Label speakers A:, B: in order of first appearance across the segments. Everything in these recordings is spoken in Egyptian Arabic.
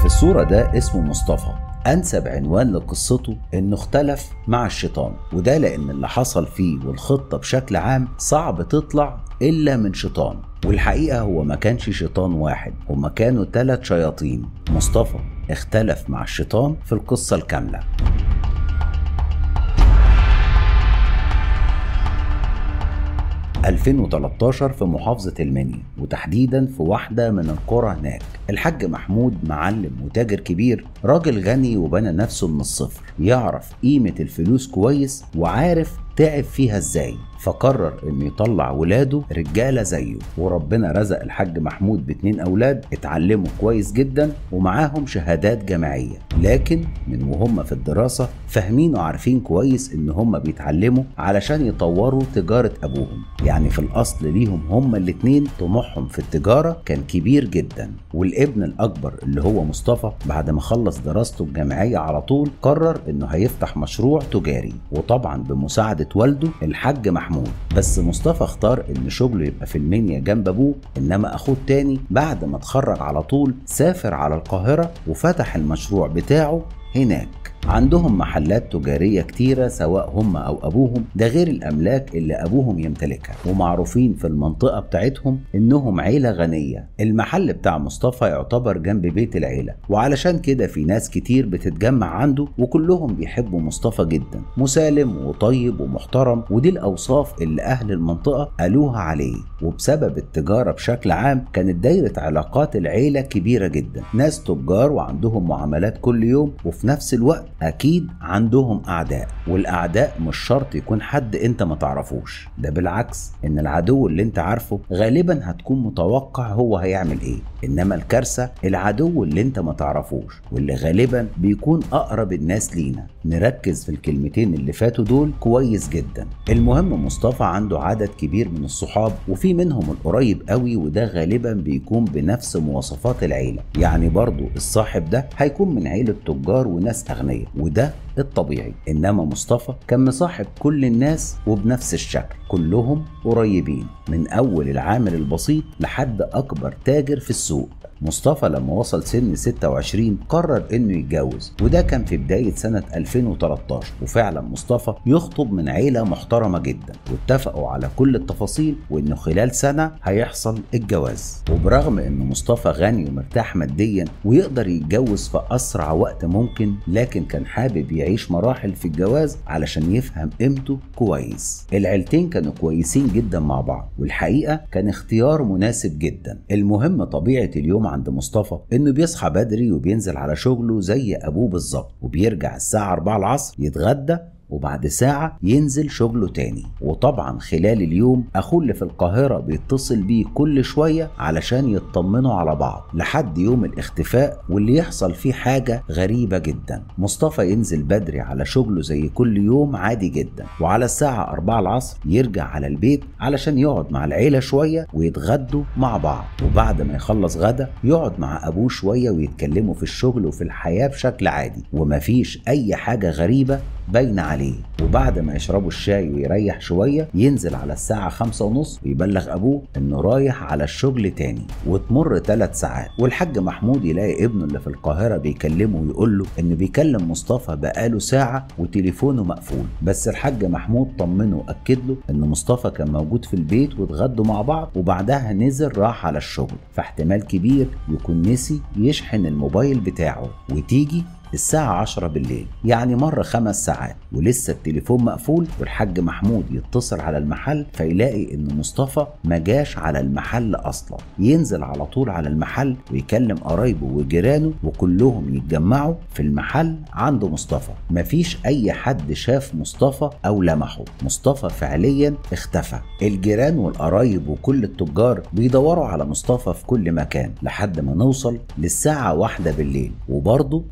A: في الصورة ده اسمه مصطفى أنسب عنوان لقصته إنه اختلف مع الشيطان وده لأن اللي حصل فيه والخطة بشكل عام صعب تطلع إلا من شيطان والحقيقة هو ما كانش شيطان واحد هما كانوا ثلاث شياطين مصطفى اختلف مع الشيطان في القصة الكاملة ؟ 2013 في محافظة المنيا وتحديدا في واحدة من القرى هناك الحاج محمود معلم وتاجر كبير راجل غني وبنى نفسه من الصفر يعرف قيمة الفلوس كويس وعارف تعب فيها ازاي فقرر انه يطلع ولاده رجاله زيه وربنا رزق الحاج محمود باتنين اولاد اتعلموا كويس جدا ومعاهم شهادات جامعيه لكن من وهم في الدراسه فاهمين وعارفين كويس ان هم بيتعلموا علشان يطوروا تجاره ابوهم يعني في الاصل ليهم هم الاتنين طموحهم في التجاره كان كبير جدا والابن الاكبر اللي هو مصطفى بعد ما خلص دراسته الجامعيه على طول قرر انه هيفتح مشروع تجاري وطبعا بمساعده والده الحاج محمود بس مصطفى اختار ان شغله يبقى في المنيا جنب ابوه انما اخوه التاني بعد ما اتخرج على طول سافر على القاهره وفتح المشروع بتاعه هناك عندهم محلات تجارية كتيرة سواء هم أو أبوهم ده غير الأملاك اللي أبوهم يمتلكها ومعروفين في المنطقة بتاعتهم إنهم عيلة غنية المحل بتاع مصطفى يعتبر جنب بيت العيلة وعلشان كده في ناس كتير بتتجمع عنده وكلهم بيحبوا مصطفى جدا مسالم وطيب ومحترم ودي الأوصاف اللي أهل المنطقة قالوها عليه وبسبب التجارة بشكل عام كانت دايرة علاقات العيلة كبيرة جدا ناس تجار وعندهم معاملات كل يوم وفي نفس الوقت اكيد عندهم اعداء والاعداء مش شرط يكون حد انت ما تعرفوش ده بالعكس ان العدو اللي انت عارفه غالبا هتكون متوقع هو هيعمل ايه انما الكارثه العدو اللي انت ما تعرفوش واللي غالبا بيكون اقرب الناس لينا نركز في الكلمتين اللي فاتوا دول كويس جدا المهم مصطفى عنده عدد كبير من الصحاب وفي منهم القريب قوي وده غالبا بيكون بنفس مواصفات العيله يعني برضو الصاحب ده هيكون من عيله تجار وناس اغنياء وده الطبيعي انما مصطفى كان مصاحب كل الناس وبنفس الشكل كلهم قريبين من اول العامل البسيط لحد اكبر تاجر في السوق مصطفى لما وصل سن 26 قرر انه يتجوز وده كان في بداية سنة 2013 وفعلا مصطفى يخطب من عيلة محترمة جدا واتفقوا على كل التفاصيل وانه خلال سنة هيحصل الجواز وبرغم ان مصطفى غني ومرتاح ماديا ويقدر يتجوز في اسرع وقت ممكن لكن كان حابب يعيش مراحل في الجواز علشان يفهم قيمته كويس العيلتين كانوا كويسين جدا مع بعض والحقيقة كان اختيار مناسب جدا المهم طبيعة اليوم عند مصطفى انه بيصحى بدري وبينزل على شغله زي ابوه بالظبط وبيرجع الساعة 4 العصر يتغدى وبعد ساعة ينزل شغله تاني وطبعا خلال اليوم أخوه اللي في القاهرة بيتصل بيه كل شوية علشان يطمنوا على بعض لحد يوم الاختفاء واللي يحصل فيه حاجة غريبة جدا مصطفى ينزل بدري على شغله زي كل يوم عادي جدا وعلى الساعة 4 العصر يرجع على البيت علشان يقعد مع العيلة شوية ويتغدوا مع بعض وبعد ما يخلص غدا يقعد مع أبوه شوية ويتكلموا في الشغل وفي الحياة بشكل عادي ومفيش أي حاجة غريبة باينة عليه وبعد ما يشربوا الشاي ويريح شوية ينزل على الساعة خمسة ونص ويبلغ أبوه إنه رايح على الشغل تاني وتمر ثلاث ساعات والحاج محمود يلاقي ابنه اللي في القاهرة بيكلمه ويقول له إنه بيكلم مصطفى بقاله ساعة وتليفونه مقفول بس الحاج محمود طمنه وأكد له إن مصطفى كان موجود في البيت واتغدوا مع بعض وبعدها نزل راح على الشغل فاحتمال كبير يكون نسي يشحن الموبايل بتاعه وتيجي الساعة 10 بالليل يعني مر خمس ساعات ولسه التليفون مقفول والحاج محمود يتصل على المحل فيلاقي ان مصطفى ما جاش على المحل اصلا ينزل على طول على المحل ويكلم قرايبه وجيرانه وكلهم يتجمعوا في المحل عند مصطفى مفيش اي حد شاف مصطفى او لمحه مصطفى فعليا اختفى الجيران والقرايب وكل التجار بيدوروا على مصطفى في كل مكان لحد ما نوصل للساعة واحدة بالليل وبرضه التليفون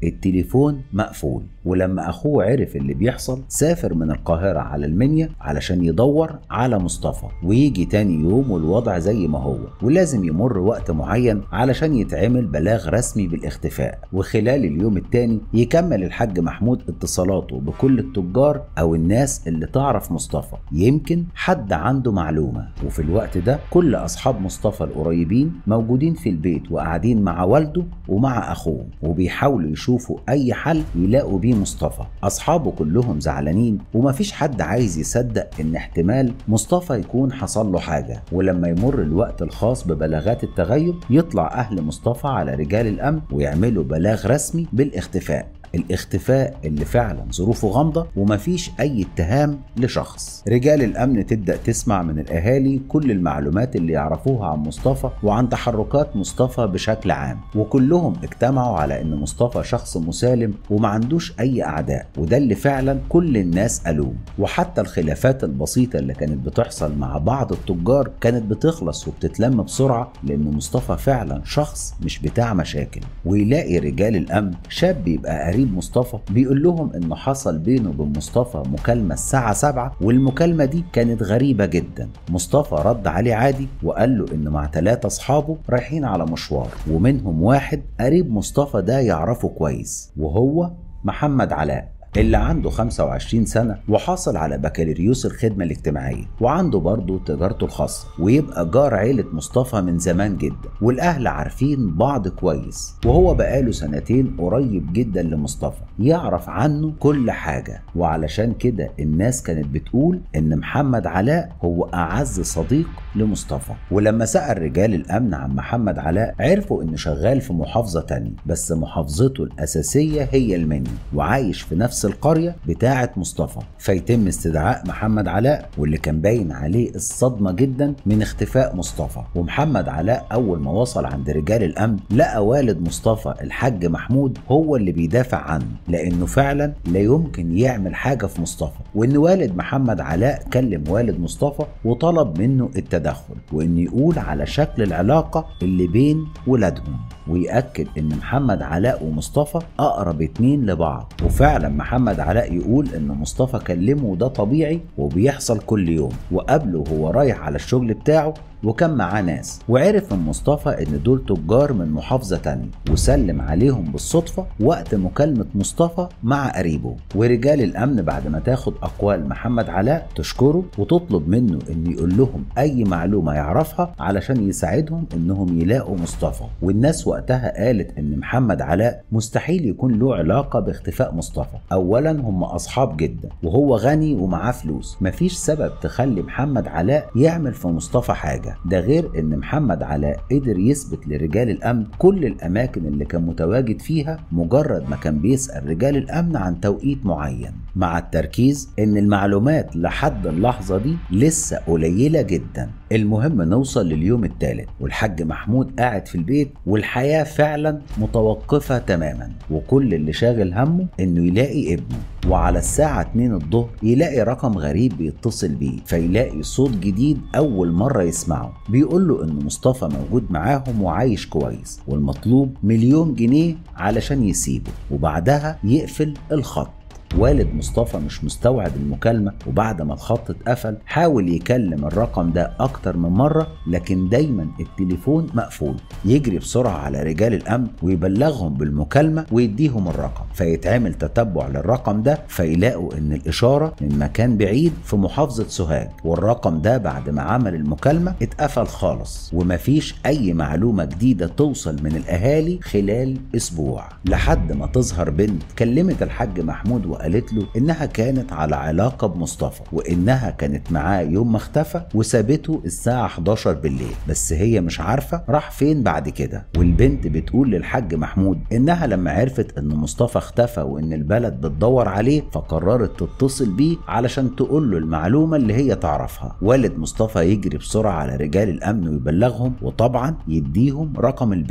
A: التليفون مقفول ولما اخوه عرف اللي بيحصل سافر من القاهرة على المنيا علشان يدور على مصطفى ويجي تاني يوم والوضع زي ما هو ولازم يمر وقت معين علشان يتعمل بلاغ رسمي بالاختفاء وخلال اليوم التاني يكمل الحاج محمود اتصالاته بكل التجار او الناس اللي تعرف مصطفى يمكن حد عنده معلومة وفي الوقت ده كل اصحاب مصطفى القريبين موجودين في البيت وقاعدين مع والده ومع اخوه وبيحاولوا يشوفوا اي حل يلاقوا بيه مصطفى اصحابه كلهم زعلانين ومفيش حد عايز يصدق ان احتمال مصطفى يكون حصل له حاجه ولما يمر الوقت الخاص ببلاغات التغيب يطلع اهل مصطفى على رجال الامن ويعملوا بلاغ رسمي بالاختفاء الاختفاء اللي فعلا ظروفه غامضة ومفيش أي اتهام لشخص رجال الأمن تبدأ تسمع من الأهالي كل المعلومات اللي يعرفوها عن مصطفى وعن تحركات مصطفى بشكل عام وكلهم اجتمعوا على أن مصطفى شخص مسالم وما عندوش أي أعداء وده اللي فعلا كل الناس قالوه وحتى الخلافات البسيطة اللي كانت بتحصل مع بعض التجار كانت بتخلص وبتتلم بسرعة لأن مصطفى فعلا شخص مش بتاع مشاكل ويلاقي رجال الأمن شاب يبقى قريب قريب مصطفى بيقول لهم انه حصل بينه وبين مصطفى مكالمة الساعة 7 والمكالمة دي كانت غريبة جدا مصطفى رد عليه عادي وقال له انه مع ثلاثة اصحابه رايحين على مشوار ومنهم واحد قريب مصطفى ده يعرفه كويس وهو محمد علاء اللي عنده 25 سنة وحاصل على بكالوريوس الخدمة الاجتماعية وعنده برضه تجارته الخاصة ويبقى جار عيلة مصطفى من زمان جدا والأهل عارفين بعض كويس وهو بقاله سنتين قريب جدا لمصطفى يعرف عنه كل حاجة وعلشان كده الناس كانت بتقول إن محمد علاء هو أعز صديق لمصطفى ولما سأل رجال الأمن عن محمد علاء عرفوا إنه شغال في محافظة تانية بس محافظته الأساسية هي المنيا وعايش في نفس القرية بتاعة مصطفى فيتم استدعاء محمد علاء واللي كان باين عليه الصدمة جدا من اختفاء مصطفى ومحمد علاء أول ما وصل عند رجال الأمن لقى والد مصطفى الحاج محمود هو اللي بيدافع عنه لأنه فعلا لا يمكن يعمل حاجة في مصطفى وإن والد محمد علاء كلم والد مصطفى وطلب منه التدخل وإن يقول على شكل العلاقة اللي بين ولادهم ويأكد إن محمد علاء ومصطفى أقرب اتنين لبعض وفعلا محمد علاء يقول إن مصطفى كلمه وده طبيعي وبيحصل كل يوم وقابله وهو رايح على الشغل بتاعه وكان معاه ناس وعرف من مصطفى ان دول تجار من محافظة تانية وسلم عليهم بالصدفة وقت مكالمة مصطفى مع قريبه ورجال الامن بعد ما تاخد اقوال محمد علاء تشكره وتطلب منه انه يقول لهم اي معلومة يعرفها علشان يساعدهم انهم يلاقوا مصطفى والناس وقتها قالت ان محمد علاء مستحيل يكون له علاقة باختفاء مصطفى اولا هم اصحاب جدا وهو غني ومعاه فلوس مفيش سبب تخلي محمد علاء يعمل في مصطفى حاجة ده غير ان محمد علاء قدر يثبت لرجال الامن كل الاماكن اللي كان متواجد فيها مجرد ما كان بيسال رجال الامن عن توقيت معين مع التركيز ان المعلومات لحد اللحظه دي لسه قليله جدا المهم نوصل لليوم الثالث والحاج محمود قاعد في البيت والحياه فعلا متوقفه تماما وكل اللي شاغل همه انه يلاقي ابنه وعلى الساعة 2 الظهر يلاقي رقم غريب بيتصل بيه فيلاقي صوت جديد أول مرة يسمعه بيقول له إن مصطفى موجود معاهم وعايش كويس والمطلوب مليون جنيه علشان يسيبه وبعدها يقفل الخط والد مصطفى مش مستوعب المكالمة وبعد ما الخط اتقفل حاول يكلم الرقم ده أكتر من مرة لكن دايما التليفون مقفول يجري بسرعة على رجال الأمن ويبلغهم بالمكالمة ويديهم الرقم فيتعمل تتبع للرقم ده فيلاقوا إن الإشارة من مكان بعيد في محافظة سوهاج والرقم ده بعد ما عمل المكالمة اتقفل خالص ومفيش أي معلومة جديدة توصل من الأهالي خلال أسبوع لحد ما تظهر بنت كلمت الحاج محمود وقالت له انها كانت على علاقه بمصطفى وانها كانت معاه يوم ما اختفى وسابته الساعه 11 بالليل بس هي مش عارفه راح فين بعد كده والبنت بتقول للحاج محمود انها لما عرفت ان مصطفى اختفى وان البلد بتدور عليه فقررت تتصل بيه علشان تقول له المعلومه اللي هي تعرفها والد مصطفى يجري بسرعه على رجال الامن ويبلغهم وطبعا يديهم رقم البنت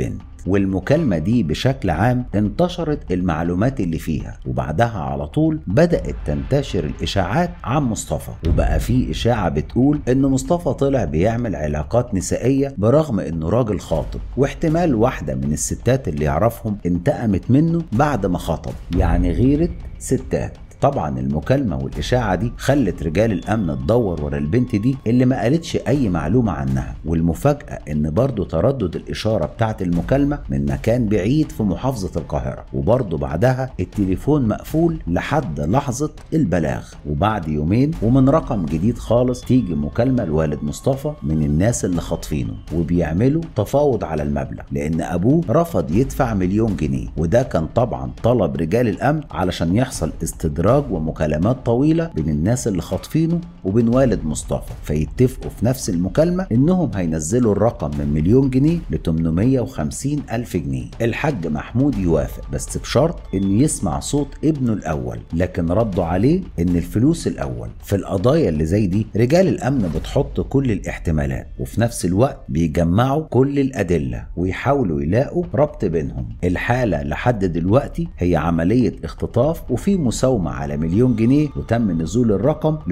A: والمكالمة دي بشكل عام انتشرت المعلومات اللي فيها وبعدها على طول بدأت تنتشر الإشاعات عن مصطفى وبقى في إشاعة بتقول إن مصطفى طلع بيعمل علاقات نسائية برغم إنه راجل خاطب واحتمال واحدة من الستات اللي يعرفهم انتقمت منه بعد ما خطب يعني غيرة ستات طبعا المكالمه والاشاعه دي خلت رجال الامن تدور ورا البنت دي اللي ما قالتش اي معلومه عنها والمفاجاه ان برضه تردد الاشاره بتاعت المكالمه من مكان بعيد في محافظه القاهره وبرضه بعدها التليفون مقفول لحد لحظه البلاغ وبعد يومين ومن رقم جديد خالص تيجي مكالمه لوالد مصطفى من الناس اللي خاطفينه وبيعملوا تفاوض على المبلغ لان ابوه رفض يدفع مليون جنيه وده كان طبعا طلب رجال الامن علشان يحصل استدراج استدراج ومكالمات طويلة بين الناس اللي خاطفينه وبين والد مصطفى فيتفقوا في نفس المكالمة انهم هينزلوا الرقم من مليون جنيه ل 850 ألف جنيه الحاج محمود يوافق بس بشرط انه يسمع صوت ابنه الاول لكن ردوا عليه ان الفلوس الاول في القضايا اللي زي دي رجال الامن بتحط كل الاحتمالات وفي نفس الوقت بيجمعوا كل الادله ويحاولوا يلاقوا ربط بينهم الحاله لحد دلوقتي هي عمليه اختطاف وفي مساومه على مليون جنيه وتم نزول الرقم ل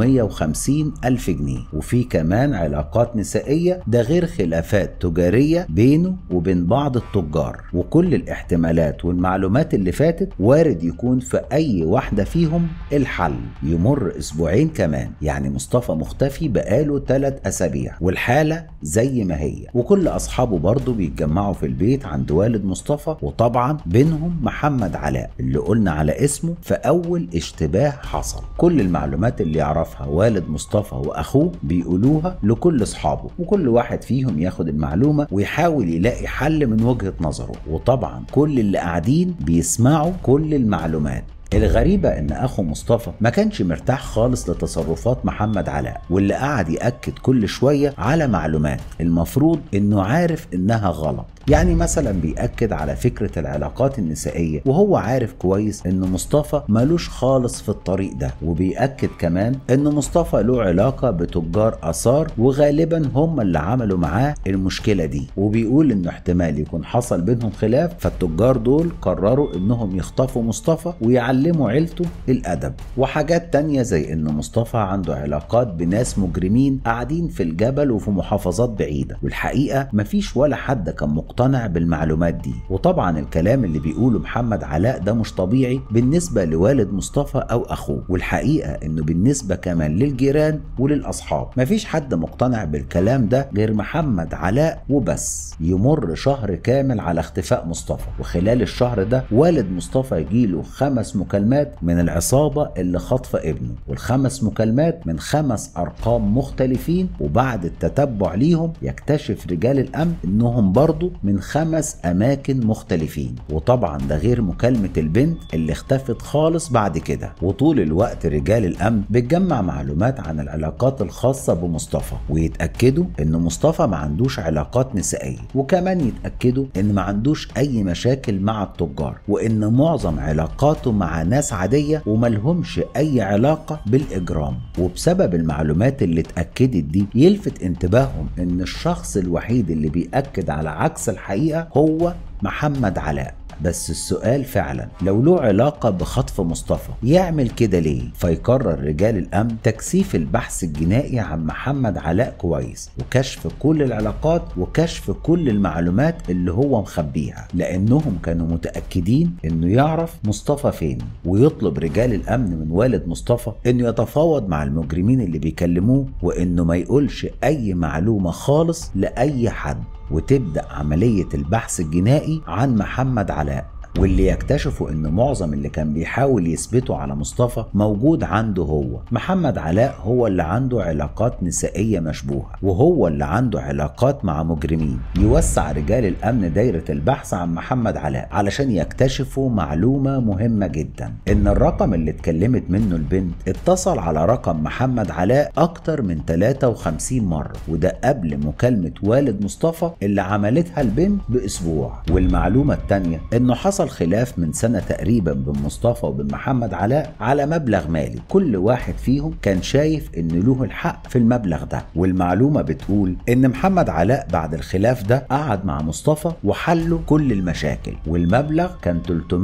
A: 850 ألف جنيه وفي كمان علاقات نسائية ده غير خلافات تجارية بينه وبين بعض التجار وكل الاحتمالات والمعلومات اللي فاتت وارد يكون في أي واحدة فيهم الحل يمر أسبوعين كمان يعني مصطفى مختفي بقاله ثلاث أسابيع والحالة زي ما هي وكل أصحابه برضه بيتجمعوا في البيت عند والد مصطفى وطبعا بينهم محمد علاء اللي قلنا على اسمه في أول اشتباه حصل كل المعلومات اللي يعرفها والد مصطفى واخوه بيقولوها لكل اصحابه وكل واحد فيهم ياخد المعلومه ويحاول يلاقي حل من وجهه نظره وطبعا كل اللي قاعدين بيسمعوا كل المعلومات الغريبة إن أخو مصطفى ما كانش مرتاح خالص لتصرفات محمد علاء واللي قعد يأكد كل شوية على معلومات المفروض إنه عارف إنها غلط يعني مثلا بيأكد على فكرة العلاقات النسائية وهو عارف كويس إن مصطفى ملوش خالص في الطريق ده وبيأكد كمان إن مصطفى له علاقة بتجار آثار وغالبا هم اللي عملوا معاه المشكلة دي وبيقول إنه احتمال يكون حصل بينهم خلاف فالتجار دول قرروا إنهم يخطفوا مصطفى ويعلموا عيلته الأدب وحاجات تانية زي إن مصطفى عنده علاقات بناس مجرمين قاعدين في الجبل وفي محافظات بعيدة والحقيقة مفيش ولا حد كان مقتنع بالمعلومات دي وطبعا الكلام اللي بيقوله محمد علاء ده مش طبيعي بالنسبة لوالد مصطفى أو أخوه والحقيقة إنه بالنسبة كمان للجيران وللأصحاب مفيش حد مقتنع بالكلام ده غير محمد علاء وبس يمر شهر كامل على اختفاء مصطفى وخلال الشهر ده والد مصطفى يجيله خمس مكالمات من العصابة اللي خاطفة ابنه والخمس مكالمات من خمس أرقام مختلفين وبعد التتبع ليهم يكتشف رجال الأمن إنهم برضو من خمس أماكن مختلفين وطبعا ده غير مكالمة البنت اللي اختفت خالص بعد كده وطول الوقت رجال الأمن بتجمع معلومات عن العلاقات الخاصة بمصطفى ويتأكدوا إن مصطفى ما عندوش علاقات نسائية وكمان يتأكدوا إن ما عندوش أي مشاكل مع التجار وإن معظم علاقاته مع ناس عادية وملهمش أي علاقة بالإجرام وبسبب المعلومات اللي اتأكدت دي يلفت انتباههم إن الشخص الوحيد اللي بيأكد على عكس الحقيقة هو محمد علاء بس السؤال فعلا لو له علاقة بخطف مصطفى يعمل كده ليه؟ فيقرر رجال الأمن تكثيف البحث الجنائي عن محمد علاء كويس وكشف كل العلاقات وكشف كل المعلومات اللي هو مخبيها لأنهم كانوا متأكدين إنه يعرف مصطفى فين ويطلب رجال الأمن من والد مصطفى إنه يتفاوض مع المجرمين اللي بيكلموه وإنه ما يقولش أي معلومة خالص لأي حد وتبدأ عملية البحث الجنائي عن محمد علاء واللي يكتشفوا ان معظم اللي كان بيحاول يثبته على مصطفى موجود عنده هو محمد علاء هو اللي عنده علاقات نسائيه مشبوهه وهو اللي عنده علاقات مع مجرمين يوسع رجال الامن دايره البحث عن محمد علاء علشان يكتشفوا معلومه مهمه جدا ان الرقم اللي اتكلمت منه البنت اتصل على رقم محمد علاء اكتر من 53 مره وده قبل مكالمه والد مصطفى اللي عملتها البنت باسبوع والمعلومه الثانيه انه حصل حصل خلاف من سنة تقريبا بين مصطفى وبين محمد علاء على مبلغ مالي كل واحد فيهم كان شايف ان له الحق في المبلغ ده والمعلومة بتقول ان محمد علاء بعد الخلاف ده قعد مع مصطفى وحلوا كل المشاكل والمبلغ كان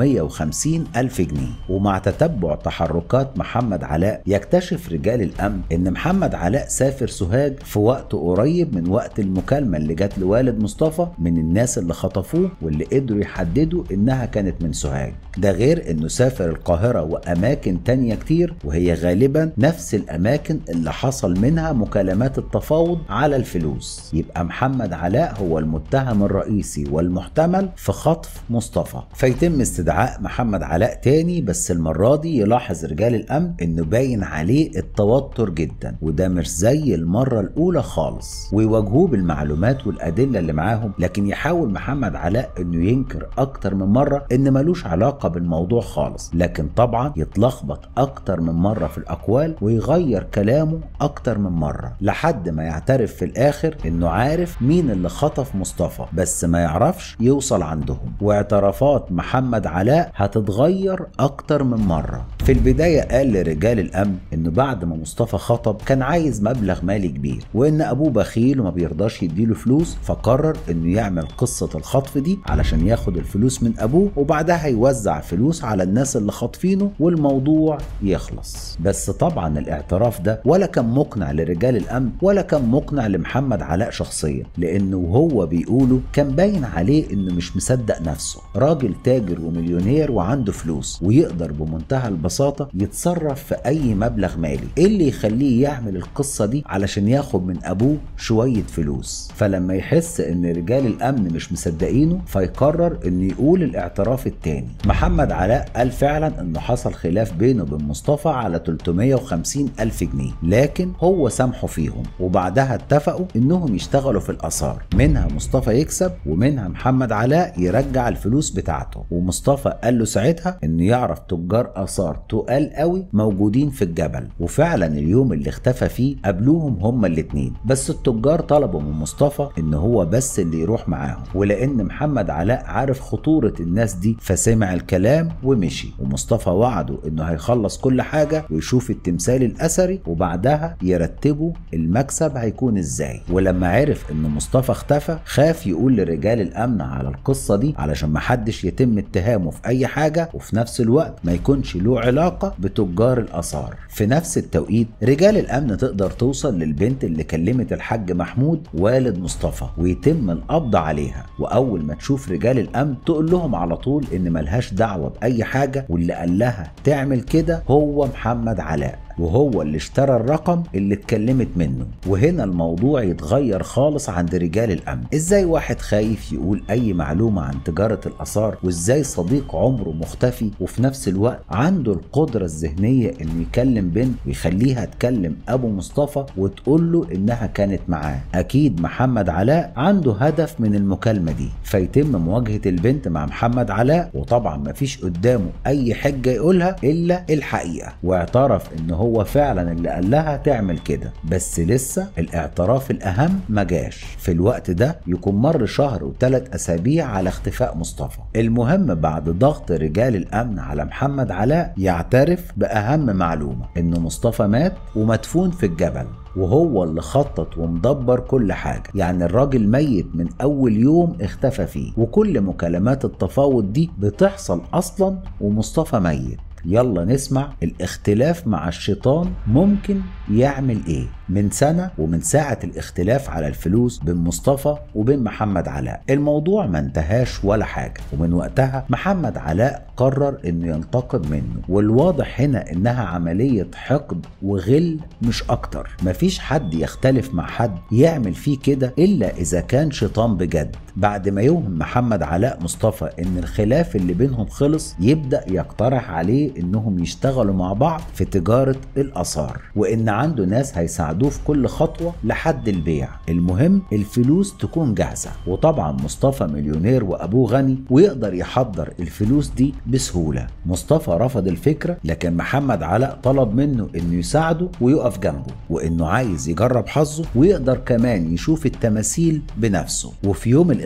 A: 350 ألف جنيه ومع تتبع تحركات محمد علاء يكتشف رجال الأمن ان محمد علاء سافر سوهاج في وقت قريب من وقت المكالمة اللي جات لوالد مصطفى من الناس اللي خطفوه واللي قدروا يحددوا انها كانت من سوهاج ده غير انه سافر القاهرة واماكن تانية كتير وهي غالبا نفس الاماكن اللي حصل منها مكالمات التفاوض على الفلوس يبقى محمد علاء هو المتهم الرئيسي والمحتمل في خطف مصطفى فيتم استدعاء محمد علاء تاني بس المرة دي يلاحظ رجال الامن انه باين عليه التوتر جدا وده مش زي المرة الاولى خالص ويواجهوه بالمعلومات والادلة اللي معاهم لكن يحاول محمد علاء انه ينكر اكتر من مرة ان ملوش علاقة بالموضوع خالص لكن طبعا يتلخبط اكتر من مرة في الاقوال ويغير كلامه اكتر من مرة لحد ما يعترف في الاخر انه عارف مين اللي خطف مصطفى بس ما يعرفش يوصل عندهم واعترافات محمد علاء هتتغير اكتر من مرة في البداية قال لرجال الامن انه بعد ما مصطفى خطب كان عايز مبلغ مالي كبير وان ابوه بخيل وما بيرضاش يديله فلوس فقرر انه يعمل قصة الخطف دي علشان ياخد الفلوس من ابوه وبعدها يوزع فلوس على الناس اللي خاطفينه والموضوع يخلص بس طبعا الاعتراف ده ولا كان مقنع لرجال الامن ولا كان مقنع لمحمد علاء شخصيا لانه وهو بيقوله كان باين عليه انه مش مصدق نفسه راجل تاجر ومليونير وعنده فلوس ويقدر بمنتهى البساطة يتصرف في اي مبلغ مالي ايه اللي يخليه يعمل القصة دي علشان ياخد من ابوه شوية فلوس فلما يحس ان رجال الامن مش مصدقينه فيقرر انه يقول الاعتراف التاني محمد علاء قال فعلا انه حصل خلاف بينه وبين مصطفى على 350 الف جنيه لكن هو سامحه فيهم وبعدها اتفقوا انهم يشتغلوا في الاثار منها مصطفى يكسب ومنها محمد علاء يرجع الفلوس بتاعته ومصطفى قال له ساعتها انه يعرف تجار اثار تقال قوي موجودين في الجبل وفعلا اليوم اللي اختفى فيه قابلوهم هما الاتنين بس التجار طلبوا من مصطفى ان هو بس اللي يروح معاهم ولان محمد علاء عارف خطورة الناس دي فسمع الكلام ومشي ومصطفى وعده انه هيخلص كل حاجة ويشوف التمثال الاثري وبعدها يرتبوا المكسب هيكون ازاي ولما عرف ان مصطفى اختفى خاف يقول لرجال الامن على القصة دي علشان محدش يتم اتهامه في اي حاجة وفي نفس الوقت ما يكونش له علاقة بتجار الاثار في نفس التوقيت رجال الامن تقدر توصل للبنت اللي كلمت الحاج محمود والد مصطفى ويتم القبض عليها واول ما تشوف رجال الامن تقول لهم على طول ان ملهاش دعوه باي حاجه واللي قال لها تعمل كده هو محمد علاء وهو اللي اشترى الرقم اللي اتكلمت منه وهنا الموضوع يتغير خالص عند رجال الامن ازاي واحد خايف يقول اي معلومه عن تجاره الاثار وازاي صديق عمره مختفي وفي نفس الوقت عنده القدره الذهنيه انه يكلم بنت ويخليها تكلم ابو مصطفى وتقول له انها كانت معاه اكيد محمد علاء عنده هدف من المكالمه دي فيتم مواجهه البنت مع محمد علاء وطبعا مفيش قدامه اي حجه يقولها الا الحقيقه واعترف ان هو هو فعلا اللي قال لها تعمل كده بس لسه الاعتراف الاهم ما جاش في الوقت ده يكون مر شهر وثلاث اسابيع على اختفاء مصطفى المهم بعد ضغط رجال الامن على محمد علاء يعترف باهم معلومه ان مصطفى مات ومدفون في الجبل وهو اللي خطط ومدبر كل حاجة يعني الراجل ميت من أول يوم اختفى فيه وكل مكالمات التفاوض دي بتحصل أصلا ومصطفى ميت يلا نسمع الاختلاف مع الشيطان ممكن يعمل ايه من سنة ومن ساعة الاختلاف على الفلوس بين مصطفى وبين محمد علاء الموضوع ما انتهاش ولا حاجة ومن وقتها محمد علاء قرر انه ينتقم منه والواضح هنا انها عملية حقد وغل مش اكتر مفيش حد يختلف مع حد يعمل فيه كده الا اذا كان شيطان بجد بعد ما يوهم محمد علاء مصطفى ان الخلاف اللي بينهم خلص يبدأ يقترح عليه انهم يشتغلوا مع بعض في تجارة الاثار وان عنده ناس هيساعدوه في كل خطوة لحد البيع المهم الفلوس تكون جاهزة وطبعا مصطفى مليونير وابوه غني ويقدر يحضر الفلوس دي بسهولة مصطفى رفض الفكرة لكن محمد علاء طلب منه انه يساعده ويقف جنبه وانه عايز يجرب حظه ويقدر كمان يشوف التماثيل بنفسه وفي يوم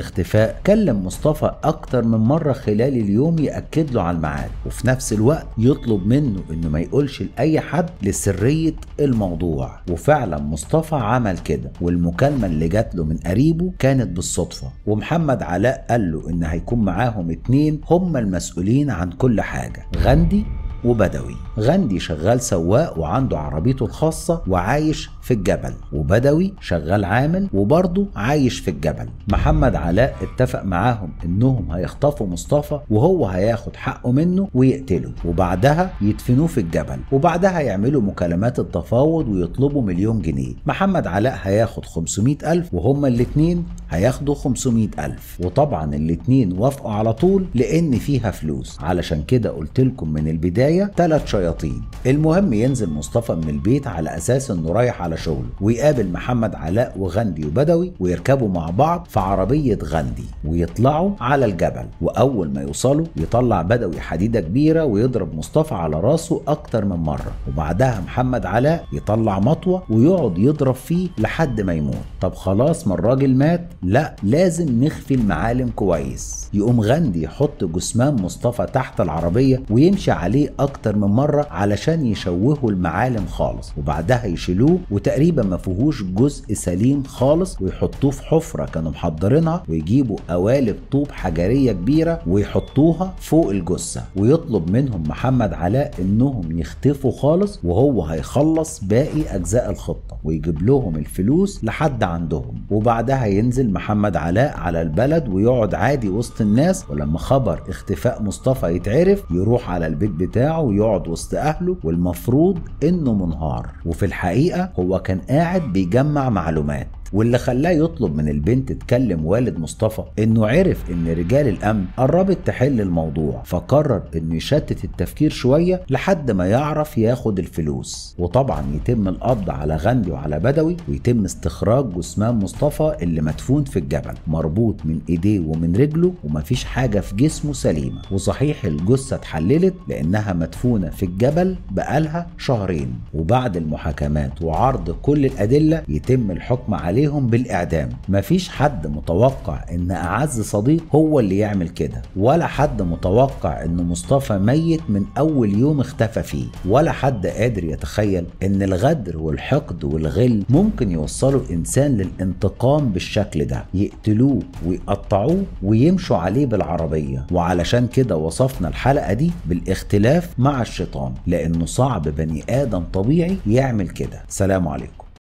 A: الاختفاء كلم مصطفى اكتر من مرة خلال اليوم يأكد له على الميعاد وفي نفس الوقت يطلب منه انه ما يقولش لأي حد لسرية الموضوع وفعلا مصطفى عمل كده والمكالمة اللي جات له من قريبه كانت بالصدفة ومحمد علاء قال له ان هيكون معاهم اتنين هم المسؤولين عن كل حاجة غندي وبدوي غندي شغال سواق وعنده عربيته الخاصة وعايش في الجبل وبدوي شغال عامل وبرضه عايش في الجبل محمد علاء اتفق معاهم انهم هيخطفوا مصطفى وهو هياخد حقه منه ويقتله وبعدها يدفنوه في الجبل وبعدها يعملوا مكالمات التفاوض ويطلبوا مليون جنيه محمد علاء هياخد 500 ألف وهما الاتنين هياخدوا 500 ألف وطبعا الاتنين وافقوا على طول لأن فيها فلوس علشان كده قلت لكم من البداية ثلاث شياطين المهم ينزل مصطفى من البيت على أساس إنه رايح على شغله ويقابل محمد علاء وغندي وبدوي ويركبوا مع بعض في عربية غندي ويطلعوا على الجبل وأول ما يوصلوا يطلع بدوي حديدة كبيرة ويضرب مصطفى على راسه أكتر من مرة وبعدها محمد علاء يطلع مطوة ويقعد يضرب فيه لحد ما يموت طب خلاص ما الراجل مات لا لازم نخفي المعالم كويس يقوم غندي يحط جثمان مصطفى تحت العربية ويمشي عليه أكتر من مرة علشان يشوهوا المعالم خالص وبعدها يشيلوه وتقريبا ما فيهوش جزء سليم خالص ويحطوه في حفرة كانوا محضرينها ويجيبوا قوالب طوب حجرية كبيرة ويحطوها فوق الجثة ويطلب منهم محمد علاء انهم يختفوا خالص وهو هيخلص باقي اجزاء الخطة ويجيب لهم الفلوس لحد عندهم وبعدها ينزل محمد علاء على البلد ويقعد عادي وسط الناس ولما خبر اختفاء مصطفى يتعرف يروح على البيت بتاعه ويقعد وسط اهله والمفروض انه منهار وفي الحقيقة هو كان قاعد بيجمع معلومات واللي خلاه يطلب من البنت تكلم والد مصطفى انه عرف ان رجال الامن قربت تحل الموضوع فقرر انه يشتت التفكير شويه لحد ما يعرف ياخد الفلوس وطبعا يتم القبض على غندي وعلى بدوي ويتم استخراج جثمان مصطفى اللي مدفون في الجبل مربوط من ايديه ومن رجله ومفيش حاجه في جسمه سليمه وصحيح الجثه اتحللت لانها مدفونه في الجبل بقالها شهرين وبعد المحاكمات وعرض كل الادله يتم الحكم عليه عليهم بالإعدام مفيش حد متوقع إن أعز صديق هو اللي يعمل كده ولا حد متوقع إن مصطفى ميت من أول يوم اختفى فيه ولا حد قادر يتخيل إن الغدر والحقد والغل ممكن يوصلوا إنسان للانتقام بالشكل ده يقتلوه ويقطعوه ويمشوا عليه بالعربية وعلشان كده وصفنا الحلقة دي بالاختلاف مع الشيطان لأنه صعب بني آدم طبيعي يعمل كده سلام عليكم